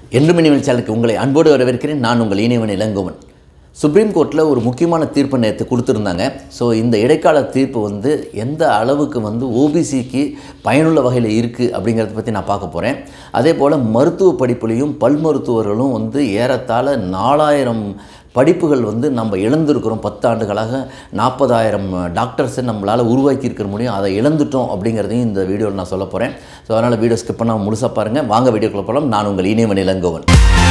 என்றும் இனிவன் சேனலுக்கு உங்களை அன்போடு வரவேற்கிறேன் நான் உங்கள் இனிவன் இளங்கோவன் சுப்ரீம் கோர்ட்டில் ஒரு முக்கியமான தீர்ப்பு நேற்று கொடுத்துருந்தாங்க ஸோ இந்த இடைக்கால தீர்ப்பு வந்து எந்த அளவுக்கு வந்து ஓபிசிக்கு பயனுள்ள வகையில் இருக்குது அப்படிங்கிறத பற்றி நான் பார்க்க போகிறேன் அதே போல் மருத்துவ படிப்புலையும் பல் மருத்துவர்களும் வந்து ஏறத்தாழ நாலாயிரம் படிப்புகள் வந்து நம்ம இழந்திருக்கிறோம் பத்து ஆண்டுகளாக நாற்பதாயிரம் டாக்டர்ஸை நம்மளால் உருவாக்கி இருக்க முடியும் அதை இழந்துட்டோம் அப்படிங்கிறதையும் இந்த வீடியோவில் நான் சொல்ல போகிறேன் ஸோ அதனால் வீடியோ ஸ்கிப் பண்ணால் முழுசாக பாருங்கள் வாங்க வீடியோக்குள்ள போகலாம் நான் உங்கள் இனியவன் இளங்கோவன்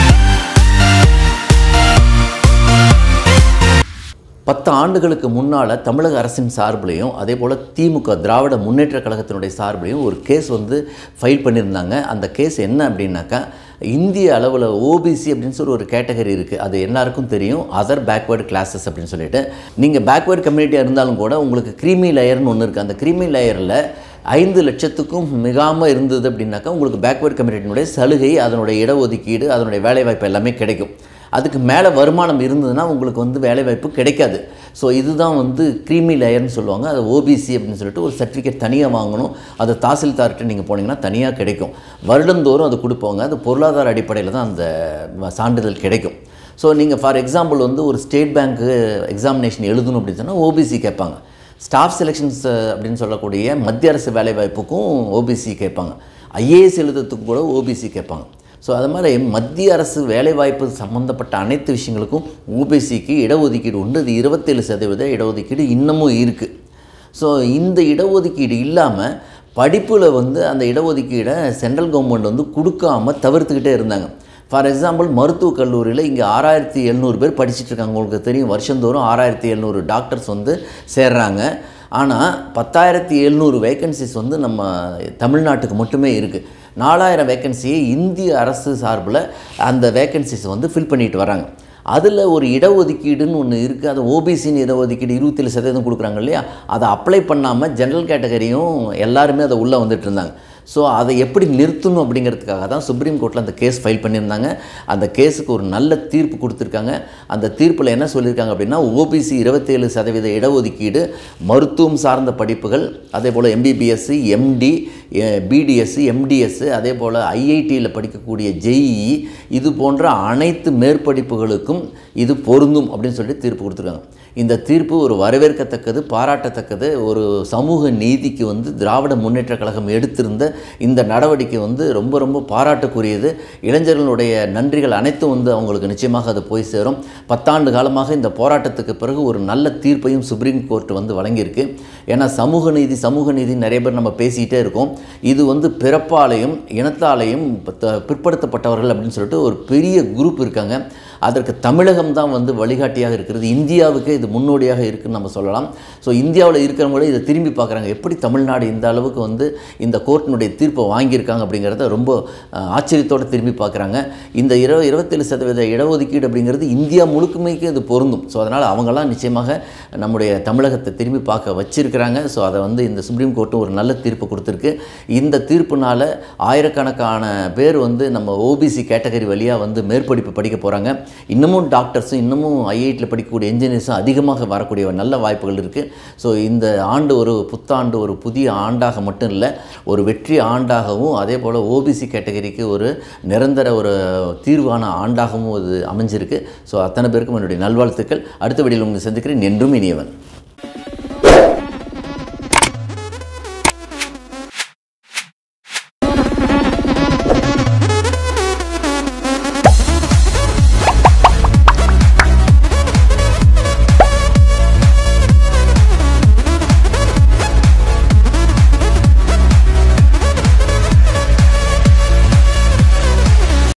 பத்து ஆண்டுகளுக்கு முன்னால் தமிழக அரசின் சார்பிலையும் அதே போல் திமுக திராவிட முன்னேற்ற கழகத்தினுடைய சார்பிலையும் ஒரு கேஸ் வந்து ஃபைல் பண்ணியிருந்தாங்க அந்த கேஸ் என்ன அப்படின்னாக்கா இந்திய அளவில் ஓபிசி அப்படின்னு சொல்லி ஒரு கேட்டகரி இருக்குது அது எல்லாருக்கும் தெரியும் அதர் பேக்வேர்டு கிளாஸஸ் அப்படின்னு சொல்லிட்டு நீங்கள் பேக்வேர்டு கம்யூனிட்டியாக இருந்தாலும் கூட உங்களுக்கு க்ரீமி லேயர்னு ஒன்று இருக்குது அந்த க்ரீமி லேயரில் ஐந்து லட்சத்துக்கும் மிகாமல் இருந்தது அப்படின்னாக்கா உங்களுக்கு பேக்வேர்டு கம்யூனிட்டியினுடைய சலுகை அதனுடைய இடஒதுக்கீடு அதனுடைய வேலைவாய்ப்பு எல்லாமே கிடைக்கும் அதுக்கு மேலே வருமானம் இருந்ததுன்னா உங்களுக்கு வந்து வேலைவாய்ப்பு கிடைக்காது ஸோ இதுதான் வந்து க்ரீமி லேயர்னு சொல்லுவாங்க அது ஓபிசி அப்படின்னு சொல்லிட்டு ஒரு சர்டிஃபிகேட் தனியாக வாங்கணும் அது தாசில்தார்கிட்ட நீங்கள் போனீங்கன்னா தனியாக கிடைக்கும் வருடந்தோறும் அது கொடுப்பாங்க அது பொருளாதார அடிப்படையில் தான் அந்த சான்றிதழ் கிடைக்கும் ஸோ நீங்கள் ஃபார் எக்ஸாம்பிள் வந்து ஒரு ஸ்டேட் பேங்க்கு எக்ஸாமினேஷன் எழுதணும் அப்படின்னு சொன்னால் ஓபிசி கேட்பாங்க ஸ்டாஃப் செலெக்ஷன்ஸ் அப்படின்னு சொல்லக்கூடிய மத்திய அரசு வேலைவாய்ப்புக்கும் ஓபிசி கேட்பாங்க ஐஏஎஸ் எழுதுறதுக்கு கூட ஓபிசி கேட்பாங்க ஸோ அது மாதிரி மத்திய அரசு வேலைவாய்ப்பு சம்மந்தப்பட்ட அனைத்து விஷயங்களுக்கும் ஓபிசிக்கு இடஒதுக்கீடு உண்டு அது இருபத்தேழு சதவீத இடஒதுக்கீடு இன்னமும் இருக்குது ஸோ இந்த இடஒதுக்கீடு இல்லாமல் படிப்பில் வந்து அந்த இடஒதுக்கீடை சென்ட்ரல் கவர்மெண்ட் வந்து கொடுக்காம தவிர்த்துக்கிட்டே இருந்தாங்க ஃபார் எக்ஸாம்பிள் மருத்துவக் கல்லூரியில் இங்கே ஆறாயிரத்தி எழுநூறு பேர் படிச்சுட்டு இருக்காங்க உங்களுக்கு தெரியும் வருஷந்தோறும் ஆறாயிரத்தி எழுநூறு டாக்டர்ஸ் வந்து சேர்றாங்க ஆனால் பத்தாயிரத்தி எழுநூறு வேக்கன்சிஸ் வந்து நம்ம தமிழ்நாட்டுக்கு மட்டுமே இருக்குது நாலாயிரம் வேக்கன்சியை இந்திய அரசு சார்பில் அந்த வேக்கன்சிஸ் வந்து ஃபில் பண்ணிட்டு வராங்க அதில் ஒரு இடஒதுக்கீடுன்னு ஒன்று இருக்குது அது ஓபிசின்னு இடஒதுக்கீடு இருபத்தேழு சதவீதம் கொடுக்குறாங்க இல்லையா அதை அப்ளை பண்ணாமல் ஜென்ரல் கேட்டகரியும் எல்லாருமே அதை உள்ளே வந்துட்டு இருந்தாங்க ஸோ அதை எப்படி நிறுத்தணும் அப்படிங்கிறதுக்காக தான் சுப்ரீம் கோர்ட்டில் அந்த கேஸ் ஃபைல் பண்ணியிருந்தாங்க அந்த கேஸுக்கு ஒரு நல்ல தீர்ப்பு கொடுத்துருக்காங்க அந்த தீர்ப்பில் என்ன சொல்லியிருக்காங்க அப்படின்னா ஓபிசி இருபத்தேழு சதவீத இடஒதுக்கீடு மருத்துவம் சார்ந்த படிப்புகள் அதே போல் எம்பிபிஎஸ் எம்டி பிடிஎஸ் எம்டிஎஸ் அதே போல் ஐஐடியில் படிக்கக்கூடிய ஜெஇஇ இது போன்ற அனைத்து மேற்படிப்புகளுக்கும் இது பொருந்தும் அப்படின்னு சொல்லிட்டு தீர்ப்பு கொடுத்துருக்காங்க இந்த தீர்ப்பு ஒரு வரவேற்கத்தக்கது பாராட்டத்தக்கது ஒரு சமூக நீதிக்கு வந்து திராவிட முன்னேற்ற கழகம் எடுத்திருந்த இந்த நடவடிக்கை வந்து ரொம்ப ரொம்ப பாராட்டுக்குரியது இளைஞர்களுடைய நன்றிகள் அனைத்தும் வந்து அவங்களுக்கு நிச்சயமாக அது போய் சேரும் பத்தாண்டு காலமாக இந்த போராட்டத்துக்கு பிறகு ஒரு நல்ல தீர்ப்பையும் சுப்ரீம் கோர்ட் வந்து வழங்கியிருக்கு ஏன்னா சமூக நீதி சமூக நீதி நிறைய பேர் நம்ம பேசிக்கிட்டே இருக்கோம் இது வந்து பிறப்பாலையும் இனத்தாலையும் பிற்படுத்தப்பட்டவர்கள் அப்படின்னு சொல்லிட்டு ஒரு பெரிய குரூப் இருக்காங்க அதற்கு தமிழகம் தான் வந்து வழிகாட்டியாக இருக்கிறது இந்தியாவுக்கு இது முன்னோடியாக இருக்குன்னு நம்ம சொல்லலாம் ஸோ இந்தியாவில் இருக்கிறவங்களே இதை திரும்பி பார்க்குறாங்க எப்படி தமிழ்நாடு இந்த அளவுக்கு வந்து இந்த கோர்ட்டினுடைய தீர்ப்பை வாங்கியிருக்காங்க அப்படிங்கிறத ரொம்ப ஆச்சரியத்தோடு திரும்பி பார்க்குறாங்க இந்த இரு இருபத்தேழு சதவீத இடஒதுக்கீடு அப்படிங்கிறது இந்தியா முழுக்குமைக்கு இது பொருந்தும் ஸோ அதனால் அவங்களாம் நிச்சயமாக நம்முடைய தமிழகத்தை திரும்பி பார்க்க வச்சிருக்கிறாங்க ஸோ அதை வந்து இந்த சுப்ரீம் கோர்ட்டும் ஒரு நல்ல தீர்ப்பு கொடுத்துருக்கு இந்த தீர்ப்புனால ஆயிரக்கணக்கான பேர் வந்து நம்ம ஓபிசி கேட்டகரி வழியாக வந்து மேற்படிப்பு படிக்க போகிறாங்க இன்னமும் டாக்டர்ஸும் இன்னமும் ஐஐடியில் படிக்கக்கூடிய இன்ஜினியர்ஸும் அதிகமாக வரக்கூடிய நல்ல வாய்ப்புகள் இருக்குது ஸோ இந்த ஆண்டு ஒரு புத்தாண்டு ஒரு புதிய ஆண்டாக மட்டும் இல்லை ஒரு வெற்றி ஆண்டாகவும் அதே போல் ஓபிசி கேட்டகரிக்கு ஒரு நிரந்தர ஒரு தீர்வான ஆண்டாகவும் அது அமைஞ்சிருக்கு ஸோ அத்தனை பேருக்கும் என்னுடைய நல்வாழ்த்துக்கள் அடுத்த வீடியோவில் உங்களை சந்திக்கிறேன் என்றும் இனியவன்